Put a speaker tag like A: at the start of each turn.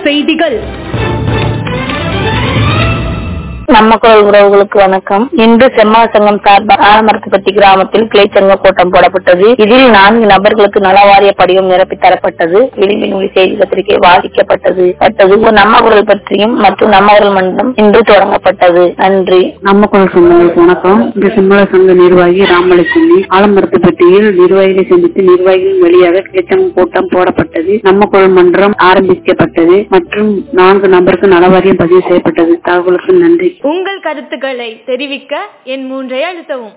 A: செய்திகள்
B: நம்ம குரல் உறவுகளுக்கு வணக்கம் இன்று செம்மாள் சங்கம் சார்பாக ஆலமரத்துப்பட்டி கிராமத்தில் கிளைச்சங்க கூட்டம் போடப்பட்டது இதில் நான்கு நபர்களுக்கு நலவாரிய படிவம் நிரப்பி தரப்பட்டது விளிம்பின் ஒளி செய்தி பத்திரிகை வாசிக்கப்பட்டது பட்டது நம்ம குரல் பற்றியும் மற்றும் நம்ம குரல் மன்றம் இன்று தொடங்கப்பட்டது நன்றி
C: நம்ம குரல் சொந்தங்களுக்கு வணக்கம் இந்த சிம்மள சங்க நிர்வாகி ராமலட்சுமி ஆலமரத்துப்பட்டியில் நிர்வாகிகளை சந்தித்து நிர்வாகிகளின் வழியாக கிளைச்சங்க கூட்டம் போடப்பட்டது நம்ம குரல் மன்றம் ஆரம்பிக்கப்பட்டது மற்றும் நான்கு நபருக்கு நலவாரியம் பதிவு செய்யப்பட்டது தகவலுக்கு நன்றி
A: உங்கள் கருத்துக்களை தெரிவிக்க என் மூன்றை அழுத்தவும்